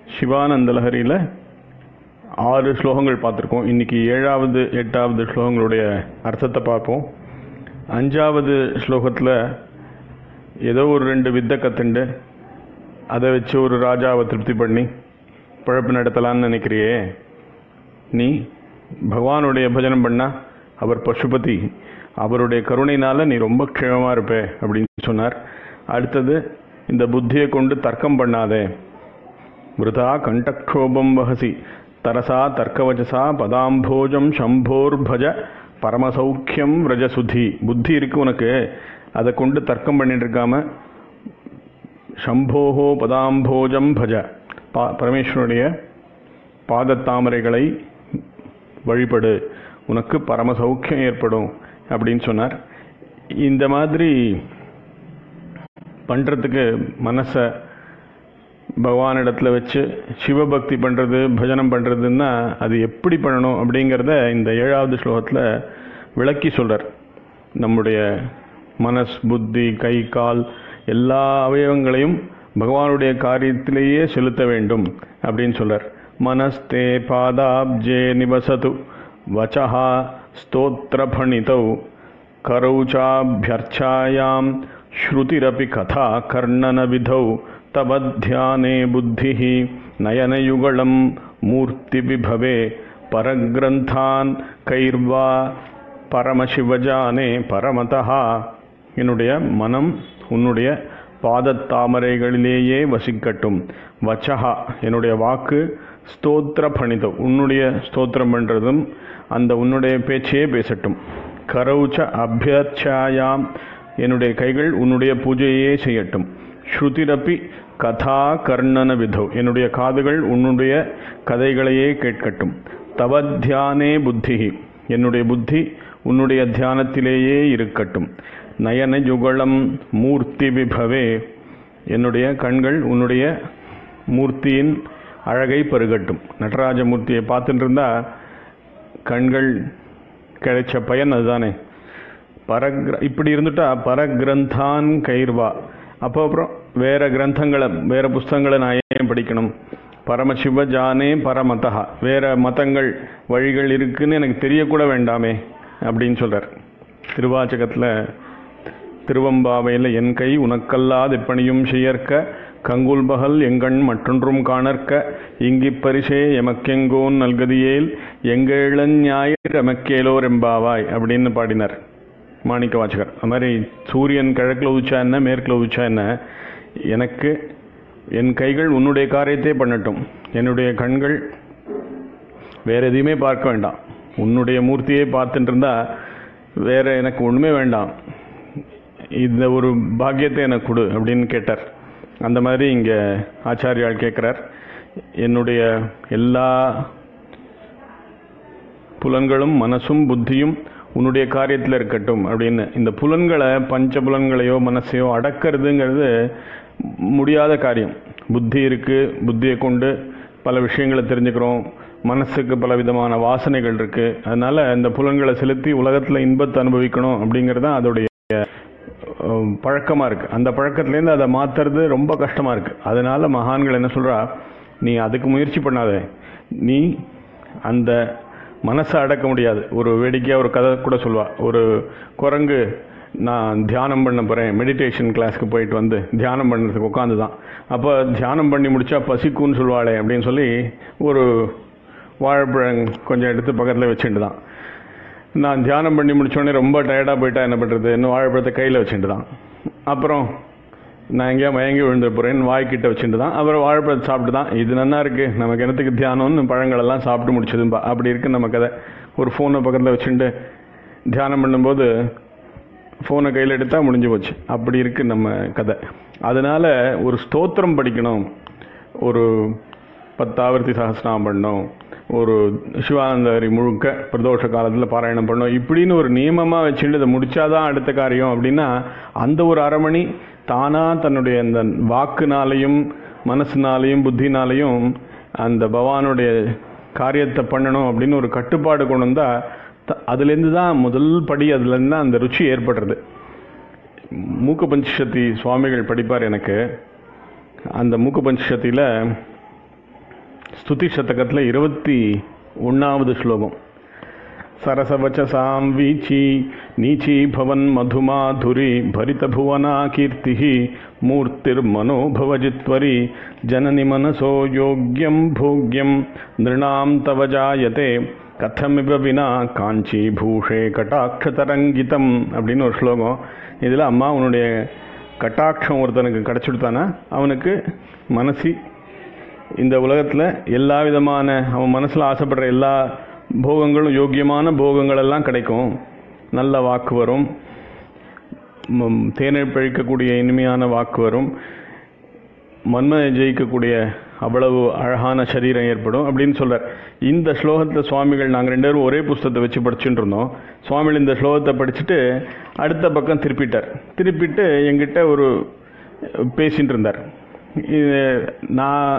சிவானந்த லஹரியில் ஆறு ஸ்லோகங்கள் பார்த்துருக்கோம் இன்னைக்கு ஏழாவது எட்டாவது ஸ்லோகங்களுடைய அர்த்தத்தை பார்ப்போம் அஞ்சாவது ஸ்லோகத்தில் ஏதோ ஒரு ரெண்டு வித்தை கற்றுண்டு அதை வச்சு ஒரு ராஜாவை திருப்தி பண்ணி பிழப்பு நடத்தலான்னு நினைக்கிறியே நீ பகவானுடைய பஜனம் பண்ணா அவர் பசுபதி அவருடைய கருணையினால நீ ரொம்ப க்ஷேமமாக இருப்பே அப்படின்னு சொன்னார் அடுத்தது இந்த புத்தியை கொண்டு தர்க்கம் பண்ணாதே மிருதா கண்டக்ஷோபம் வகசி தரசா தர்க்கவச்சசா பதாம்போஜம் சம்போர்பஜ பரமசௌக்கியம் விரஜசுதி புத்தி இருக்கு உனக்கு அதை கொண்டு தர்க்கம் பண்ணிட்டு இருக்காம சம்போஹோ பதாம்போஜம் பஜ பா பரமேஸ்வருடைய பாதத்தாமரைகளை வழிபடு உனக்கு பரம சௌக்கியம் ஏற்படும் அப்படின்னு சொன்னார் இந்த மாதிரி பண்ணுறதுக்கு மனசை பகவானிடத்தில் வச்சு சிவபக்தி பண்ணுறது பஜனம் பண்ணுறதுன்னா அது எப்படி பண்ணணும் அப்படிங்கிறத இந்த ஏழாவது ஸ்லோகத்தில் விளக்கி சொல்கிறார் நம்முடைய மனஸ் புத்தி கை கால் எல்லா அவயவங்களையும் பகவானுடைய காரியத்திலேயே செலுத்த வேண்டும் அப்படின்னு சொல்கிறார் மனஸ்தே பாதாப்ஜே நிவசது வச்சா ஸ்தோத்திரபணிதௌ கரௌச்சாபியர்ச்சாயாம் ஸ்ருதிரபி கதா கர்ணனவிதௌ तव ध्याने बुद्धिः नयनयुगलं मूर्तिविभवे பரகிரந்தான் கைர்வா பரமசிவஜானே பரமதா என்னுடைய மனம் உன்னுடைய பாதத்தாமரைகளிலேயே வசிக்கட்டும் வச்சஹா என்னுடைய வாக்கு ஸ்தோத்திர பணிதம் உன்னுடைய ஸ்தோத்திரம் பண்ணுறதும் அந்த உன்னுடைய பேச்சையே பேசட்டும் கரௌச்ச அபியர்ச்சாயாம் என்னுடைய கைகள் உன்னுடைய பூஜையே செய்யட்டும் ஸ்ருதிரப்பி கதா கர்ணன விதோ என்னுடைய காதுகள் உன்னுடைய கதைகளையே கேட்கட்டும் தவ தியானே புத்தி என்னுடைய புத்தி உன்னுடைய தியானத்திலேயே இருக்கட்டும் நயன யுகலம் மூர்த்தி விபவே என்னுடைய கண்கள் உன்னுடைய மூர்த்தியின் அழகை பருகட்டும் நடராஜ மூர்த்தியை பார்த்துட்டு இருந்தா கண்கள் கிடைச்ச பயன் அதுதானே பரக்ர இப்படி இருந்துட்டா பரகிரந்தான் கைர்வா அப்போ அப்புறம் வேற கிரந்தங்களை வேற புஸ்தகங்களை நான் ஏன் படிக்கணும் பரமசிவ ஜானே பரமதா வேற மதங்கள் வழிகள் இருக்குன்னு எனக்கு தெரியக்கூட வேண்டாமே அப்படின்னு சொல்றார் திருவாச்சகத்தில் திருவம்பாவையில் என் கை உனக்கல்லாது இப்பணியும் செய்யற்க கங்குல்பகல் எங்கண் மற்றொன்றும் காணற்க இங்கிப் பரிசே எமக்கெங்கோன் நல்கதியேல் எங்கேழஞாயிறு எமக்கேலோர் எம்பாவாய் அப்படின்னு பாடினார் மாணிக்க வாச்சகர் அது மாதிரி சூரியன் கிழக்கில் உதிச்சா என்ன மேற்கில் உதிச்சா என்ன எனக்கு என் கைகள் உன்னுடைய காரியத்தை பண்ணட்டும் என்னுடைய கண்கள் வேற எதையுமே பார்க்க வேண்டாம் உன்னுடைய மூர்த்தியை பார்த்துட்டு இருந்தா வேற எனக்கு ஒன்றுமே வேண்டாம் இந்த ஒரு பாக்கியத்தை எனக்கு கொடு அப்படின்னு கேட்டார் அந்த மாதிரி இங்கே ஆச்சாரியால் கேட்குறார் என்னுடைய எல்லா புலன்களும் மனசும் புத்தியும் உன்னுடைய காரியத்தில் இருக்கட்டும் அப்படின்னு இந்த புலன்களை பஞ்ச புலன்களையோ மனசையோ அடக்கிறதுங்கிறது முடியாத காரியம் புத்தி இருக்கு புத்தியை கொண்டு பல விஷயங்களை தெரிஞ்சுக்கிறோம் மனசுக்கு பல விதமான வாசனைகள் இருக்கு அதனால இந்த புலன்களை செலுத்தி உலகத்தில் இன்பத்தை அனுபவிக்கணும் அப்படிங்கிறது தான் அதோடைய பழக்கமாக இருக்குது அந்த பழக்கத்துலேருந்து அதை மாற்றுறது ரொம்ப கஷ்டமாக இருக்குது அதனால மகான்கள் என்ன சொல்கிறா நீ அதுக்கு முயற்சி பண்ணாத நீ அந்த மனசை அடக்க முடியாது ஒரு வேடிக்கையாக ஒரு கதை கூட சொல்லுவா ஒரு குரங்கு நான் தியானம் பண்ண போகிறேன் மெடிடேஷன் கிளாஸ்க்கு போயிட்டு வந்து தியானம் பண்ணுறதுக்கு உட்காந்து தான் அப்போ தியானம் பண்ணி முடித்தா பசிக்குன்னு சொல்லுவாளே அப்படின்னு சொல்லி ஒரு வாழைப்பழம் கொஞ்சம் எடுத்து பக்கத்தில் வச்சுட்டு தான் நான் தியானம் பண்ணி முடித்தோடனே ரொம்ப டயர்டாக போயிட்டா என்ன பண்ணுறது இன்னும் வாழைப்பழத்தை கையில் வச்சுட்டு தான் அப்புறம் நான் எங்கேயா மயங்கி விழுந்து போகிறேன்னு வாய்க்கிட்ட வச்சுட்டு தான் அப்புறம் வாழைப்பழத்தை சாப்பிட்டு தான் இது நல்லா இருக்குது நமக்கு என்னத்துக்கு தியானம்னு பழங்களெல்லாம் சாப்பிட்டு முடிச்சதும்பா அப்படி இருக்குது நம்ம கதை ஒரு ஃபோனை பக்கத்தில் வச்சுட்டு தியானம் பண்ணும்போது ஃபோனை கையில் எடுத்தால் முடிஞ்சு போச்சு அப்படி இருக்குது நம்ம கதை அதனால் ஒரு ஸ்தோத்திரம் படிக்கணும் ஒரு பத்தாவர்த்தி சகசிரம் பண்ணணும் ஒரு சிவானந்தரி முழுக்க பிரதோஷ காலத்தில் பாராயணம் பண்ணணும் இப்படின்னு ஒரு நியமமாக வச்சுட்டு இதை முடிச்சாதான் அடுத்த காரியம் அப்படின்னா அந்த ஒரு அரை மணி தானாக தன்னுடைய அந்த வாக்குனாலையும் மனசுனாலையும் புத்தினாலையும் அந்த பகவானுடைய காரியத்தை பண்ணணும் அப்படின்னு ஒரு கட்டுப்பாடு கொண்டு வந்தால் அதுலேருந்து தான் முதல் படி அதுலேருந்து தான் அந்த ருச்சி ஏற்படுறது மூக்க பஞ்சசக்தி சுவாமிகள் படிப்பார் எனக்கு அந்த மூக்க பஞ்சசக்தியில் ஸ்துதி சதகத்தில் இருபத்தி ஒன்றாவது ஸ்லோகம் सरसवचसां वीची नीची भवन्मधुमाधुरी भरितभुवना कीर्तिः मूर्तिर्मनो भवजित्वरि जननि मनसो योग्यं भोग्यं नृणां तव जायते கதமிவ வினா காஞ்சி பூஷே கட்டாட்சதரங்கிதம் அப்படின்னு ஒரு ஸ்லோகம் இதில் அம்மா உன்னுடைய கட்டாட்சம் ஒருத்தனுக்கு கிடச்சிடுத்தானா அவனுக்கு மனசி இந்த உலகத்தில் எல்லா விதமான அவன் மனசில் ஆசைப்படுற எல்லா போகங்களும் யோக்கியமான போகங்கள் எல்லாம் கிடைக்கும் நல்ல வாக்கு வரும் ம், தேனை பழிக்கக்கூடிய இனிமையான வாக்கு வரும் மன்மனை ஜெயிக்கக்கூடிய அவ்வளவு அழகான சரீரம் ஏற்படும் அப்படின்னு சொல்றார் இந்த ஸ்லோகத்தை சுவாமிகள் நாங்கள் ரெண்டு பேரும் ஒரே புஸ்தகத்தை வச்சு படிச்சுட்டு இருந்தோம் சுவாமிகள் இந்த ஸ்லோகத்தை படிச்சுட்டு அடுத்த பக்கம் திருப்பிட்டார் திருப்பிட்டு எங்கிட்ட ஒரு பேசிட்டு இருந்தார் இது நான்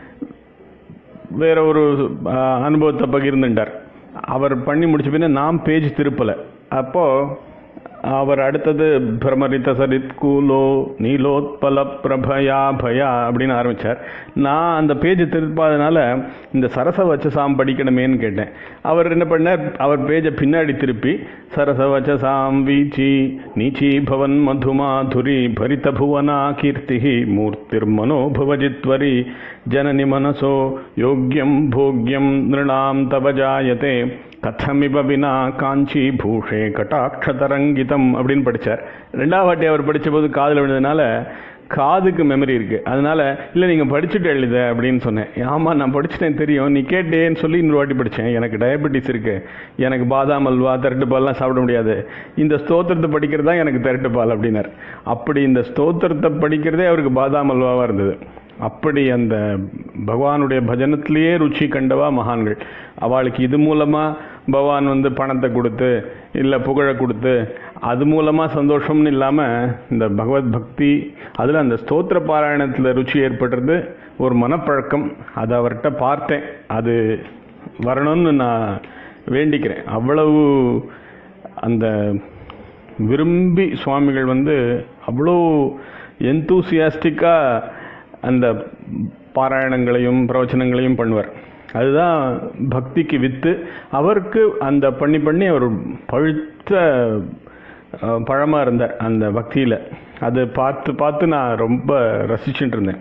வேற ஒரு ஆ, அனுபவத்தை பகிர்ந்துட்டார் அவர் பண்ணி முடிச்ச பின்ன நான் பேஜ் திருப்பலை அப்போ அவர் அடுத்தது பிரமரித்த சரித் கூலோ நீலோத்பல பிரபயா பயா அப்படின்னு ஆரம்பிச்சார் நான் அந்த பேஜ் திருப்பாதனால இந்த சரச வச்சசாம் படிக்கணுமேன்னு கேட்டேன் அவர் என்ன பண்ணார் அவர் பேஜை பின்னாடி திருப்பி சரச வச்சசாம் வீச்சி நீச்சி பவன் மதுமாதுரி பரித புவனா கீர்த்தி மூர்த்திர் மனோபவஜித்வரி ஜனனி மனசோ யோக்கியம் போக்யம் நிருணாம் தவ ஜாயதே கதமிப வினா காஞ்சி பூஷே கட்டாட்சதரங்கிதம் அப்படின்னு படிச்சார் ரெண்டாவது வாட்டி அவர் படித்தபோது காதில் விழுந்ததுனால காதுக்கு மெமரி இருக்கு அதனால இல்லை நீங்கள் படிச்சுட்டு எழுத அப்படின்னு சொன்னேன் ஆமாம் நான் படிச்சுட்டேன் தெரியும் நீ கேட்டேன்னு சொல்லி இன்னொரு வாட்டி படித்தேன் எனக்கு டயபெட்டிஸ் இருக்கு எனக்கு பாதாம் அல்வா திரட்டு பால்லாம் சாப்பிட முடியாது இந்த ஸ்தோத்திரத்தை படிக்கிறது தான் எனக்கு திரட்டு பால் அப்படின்னார் அப்படி இந்த ஸ்தோத்திரத்தை படிக்கிறதே அவருக்கு பாதாம் அல்வாவாக இருந்தது அப்படி அந்த பகவானுடைய பஜனத்திலேயே ருச்சி கண்டவா மகான்கள் அவளுக்கு இது மூலமாக பகவான் வந்து பணத்தை கொடுத்து இல்லை புகழை கொடுத்து அது மூலமாக சந்தோஷம்னு இல்லாமல் இந்த பகவத் பக்தி அதில் அந்த ஸ்தோத்திர பாராயணத்தில் ருச்சி ஏற்படுறது ஒரு மனப்பழக்கம் அதை அவர்கிட்ட பார்த்தேன் அது வரணும்னு நான் வேண்டிக்கிறேன் அவ்வளவு அந்த விரும்பி சுவாமிகள் வந்து அவ்வளோ எந்தூசியாஸ்டிக்காக அந்த பாராயணங்களையும் பிரவச்சனங்களையும் பண்ணுவார் அதுதான் பக்திக்கு வித்து அவருக்கு அந்த பண்ணி பண்ணி அவர் பழுத்த அஹ், பழமா இருந்தார் அந்த பக்தியில் அது பார்த்து பார்த்து நான் ரொம்ப ரசிச்சுட்டு இருந்தேன்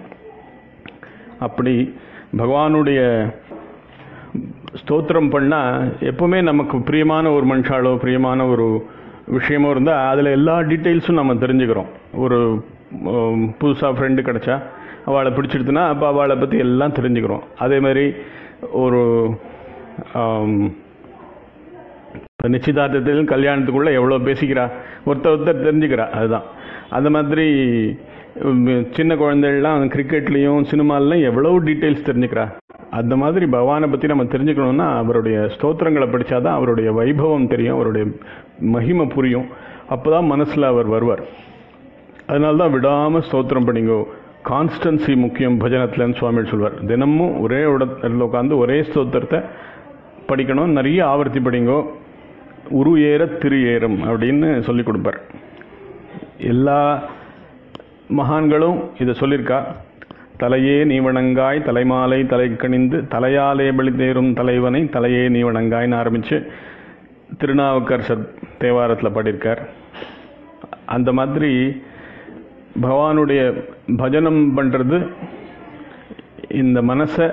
அப்படி பகவானுடைய ஸ்தோத்திரம் பண்ணால் எப்பவுமே நமக்கு பிரியமான ஒரு மனுஷாலோ பிரியமான ஒரு விஷயமோ இருந்தால் அதில் எல்லா டீட்டெயில்ஸும் நம்ம தெரிஞ்சுக்கிறோம் ஒரு புதுசாக ஃப்ரெண்டு கிடச்சா அவளை பிடிச்சிடுதுன்னா அப்போ அவளை பற்றி எல்லாம் தெரிஞ்சுக்கிறோம் அதே மாதிரி ஒரு ஆம், இப்ப நிச்சயதார்த்தத்திலும் கல்யாணத்துக்குள்ள எவ்வளோ பேசிக்கிறா ஒருத்தர் ஒருத்தர் தெரிஞ்சுக்கிறா அதுதான் அந்த மாதிரி உம், சின்ன குழந்தைகள்லாம் கிரிக்கெட்லேயும் சினிமாலையும் எவ்வளோ டீட்டெயில்ஸ் தெரிஞ்சுக்கிறா அந்த மாதிரி பகவானை பற்றி நம்ம தெரிஞ்சுக்கணும்னா அவருடைய ஸ்தோத்திரங்களை படித்தாதான் அவருடைய வைபவம் தெரியும் அவருடைய மகிமை புரியும் அப்போ தான் மனசில் அவர் வருவார் அதனால தான் விடாமல் ஸ்தோத்திரம் பண்ணிங்கோ கான்ஸ்டன்சி முக்கியம் பஜனத்துலன்னு சுவாமி சொல்வார் தினமும் ஒரே இடத்துல உட்காந்து ஒரே ஸ்தோத்திரத்தை படிக்கணும் நிறைய ஆவர்த்தி படிங்கோ உரு ஏற திரு ஏறும் அப்படின்னு சொல்லி கொடுப்பார் எல்லா மகான்களும் இதை சொல்லியிருக்கா தலையே நீ வணங்காய் தலைமாலை தலை கணிந்து தலையாலே வெளித்தேறும் தலைவனை தலையே நீ வணங்காய்னு ஆரம்பித்து திருநாவுக்கரசர் தேவாரத்தில் பாடியிருக்கார் அந்த மாதிரி பகவானுடைய பஜனம் பண்ணுறது இந்த மனசை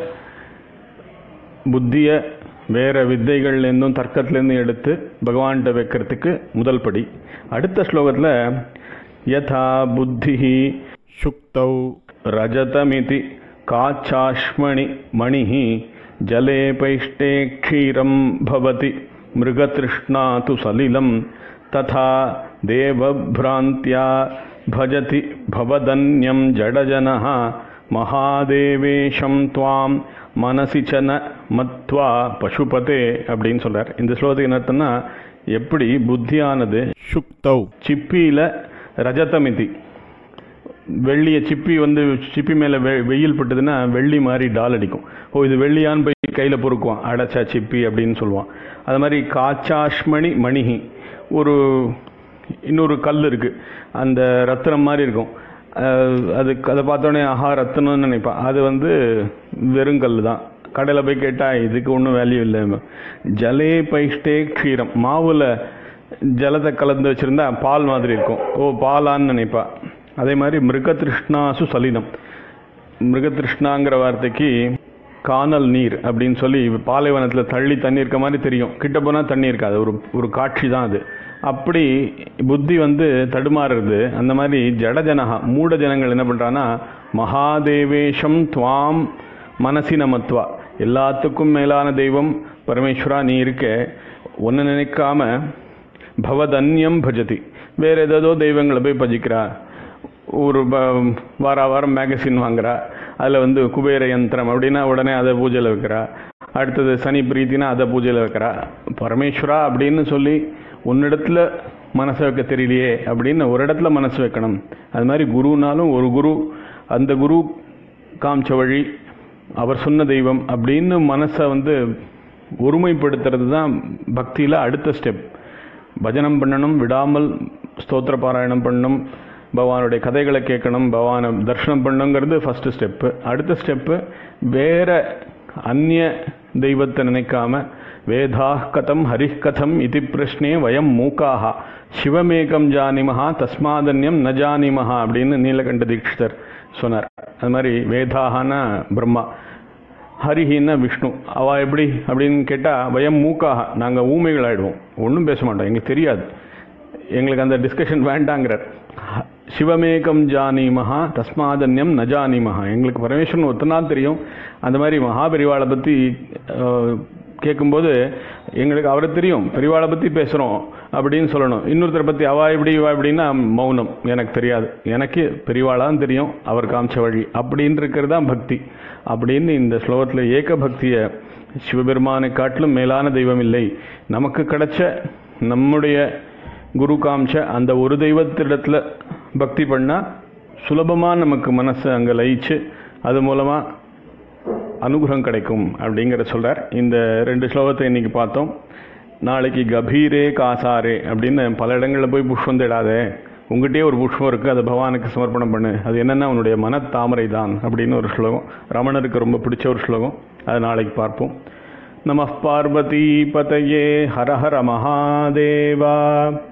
புத்தியை வேற வித்தைகள்லேருந்தும் தர்க்கத்துலேருந்தும் எடுத்து பகவான்கிட்ட வைக்கிறதுக்கு முதல் படி அடுத்த ஸ்லோகத்தில் யதா புத்தி சுக்தௌ ரஜதமிதி காச்சாஷ்மணி மணி ஜலே பைஷ்டே க்ஷீரம் பவதி மிருகதிருஷ்ணா து சலிலம் ததா தேவभ्रान्त्या भजति भवदन्यं जडजनः மகாதேவேஷம் துவாம் மனசி சன மத்வா பசுபதே அப்படின்னு சொல்றார் இந்த ஸ்லோகத்துக்கு என்ன அர்த்தம்னா எப்படி புத்தியானது சுக்தௌ சிப்பியில ரஜதமிதி வெள்ளிய சிப்பி வந்து சிப்பி மேலே வெ வெயில் பட்டதுன்னா வெள்ளி மாதிரி டால் அடிக்கும் ஓ இது வெள்ளியான்னு போய் கையில் பொறுக்குவான் அடைச்சா சிப்பி அப்படின்னு சொல்லுவான் அது மாதிரி காச்சாஷ்மணி மணிஹி ஒரு இன்னொரு கல் இருக்குது அந்த ரத்தினம் மாதிரி இருக்கும் அஹ் அது அதை பார்த்தோன்னே ஆஹா ரத்தினம்னு நினைப்பான் அது வந்து வெறுங்கல் தான் கடையில் போய் கேட்டால் இதுக்கு ஒன்றும் வேல்யூ இல்லை ஜலே பைஷ்டே க்ஷீரம் மாவில் ஜலத்தை கலந்து வச்சுருந்தா பால் மாதிரி இருக்கும் ஓ பாலான்னு நினைப்பா அதே மாதிரி மிருகதிருஷ்ணாசு சலினம் மிருகதிருஷ்ணாங்கிற வார்த்தைக்கு காணல் நீர் அப்படின்னு சொல்லி பாலைவனத்தில் தள்ளி தண்ணி இருக்க மாதிரி தெரியும் கிட்ட போனால் தண்ணி இருக்காது ஒரு ஒரு காட்சி தான் அது அப்படி புத்தி வந்து தடுமாறுறது அந்த மாதிரி ஜடஜனகா மூட ஜனங்கள் என்ன பண்ணுறான்னா மகாதேவேஷம் துவாம் மனசி நமத்வா எல்லாத்துக்கும் மேலான தெய்வம் பரமேஸ்வரா நீ இருக்க ஒன்று நினைக்காம பவதன்யம் பஜதி வேற ஏதேதோ தெய்வங்களை போய் பஜிக்கிறா ஒரு ப- வார வாரம் மேகசின் வாங்குறா அதில் வந்து குபேர யந்திரம் அப்படின்னா உடனே அதை பூஜையில் வைக்கிறா அடுத்தது சனி பிரீத்தினா அதை பூஜையில் வைக்கிறா பரமேஸ்வரா அப்படின்னு சொல்லி உன்னிடத்துல மனசை வைக்க தெரியலையே அப்படின்னு ஒரு இடத்துல மனசு வைக்கணும் அது மாதிரி குருனாலும் ஒரு குரு அந்த குரு காமிச்ச வழி அவர் சொன்ன தெய்வம் அப்படின்னு மனசை வந்து ஒருமைப்படுத்துறது தான் பக்தியில் அடுத்த ஸ்டெப் பஜனம் பண்ணணும் விடாமல் ஸ்தோத்திர பாராயணம் பண்ணணும் பகவானுடைய கதைகளை கேட்கணும் பகவானை தரிசனம் பண்ணணுங்கிறது ஃபஸ்ட்டு ஸ்டெப்பு அடுத்த ஸ்டெப்பு வேற அந்நிய தெய்வத்தை நினைக்காம வேதா கதம் ஹரிः கதம் இது பிரஷ்னே வயம் மூக்காக சிவமேகம் ஜானிமஹா தஸ்மாதன்யம் ந ஜானிமஹா அப்படின்னு நீலகண்ட தீட்சிதர் சொன்னார் அது மாதிரி வேதாகனா பிரம்மா ஹரிஹின்னா விஷ்ணு அவ எப்படி அப்படின்னு கேட்டால் வயம் மூக்காக நாங்கள் ஊமைகள் ஆயிடுவோம் ஒன்றும் பேச மாட்டோம் எங்களுக்கு தெரியாது எங்களுக்கு அந்த டிஸ்கஷன் வேண்டாங்கிறார் ஹ- சிவமேகம் ஜானிமஹா தஸ்மாதன்யம் ந ஜானிமஹா எங்களுக்கு பரமேஸ்வரன் ஒத்தனால் தெரியும் அந்த மாதிரி மகாபெரிவாளை பற்றி கேட்கும்போது எங்களுக்கு அவரை தெரியும் பெரியவாளை பற்றி பேசுகிறோம் அப்படின்னு சொல்லணும் இன்னொருத்தரை பற்றி அவா இப்படி இவா இப்படின்னா மௌனம் எனக்கு தெரியாது எனக்கு பெரியவாளான்னு தெரியும் அவர் காமிச்ச வழி அப்படின்னு இருக்கிறது தான் பக்தி அப்படின்னு இந்த ஸ்லோகத்தில் ஏக பக்தியை சிவபெருமானை காட்டிலும் மேலான தெய்வம் இல்லை நமக்கு கிடைச்ச நம்முடைய குரு காமிச்ச அந்த ஒரு தெய்வத்திடத்துல பக்தி பண்ணால் சுலபமாக நமக்கு மனசை அங்கே லயிச்சு அது மூலமாக அனுகிரகம் கிடைக்கும் அப்படிங்கிற சொல்றார் இந்த ரெண்டு ஸ்லோகத்தை இன்னைக்கு பார்த்தோம் நாளைக்கு கபீரே காசாரே அப்படின்னு பல இடங்களில் போய் புஷ்பம் தேடாதே உங்ககிட்டயே ஒரு புஷ்பம் இருக்குது அதை பகவானுக்கு சமர்ப்பணம் பண்ணு அது என்னென்னா உன்னுடைய மனத்தாமரை தான் அப்படின்னு ஒரு ஸ்லோகம் ரமணருக்கு ரொம்ப பிடிச்ச ஒரு ஸ்லோகம் அது நாளைக்கு பார்ப்போம் நம பார்வதி பதையே ஹர ஹர மகாதேவா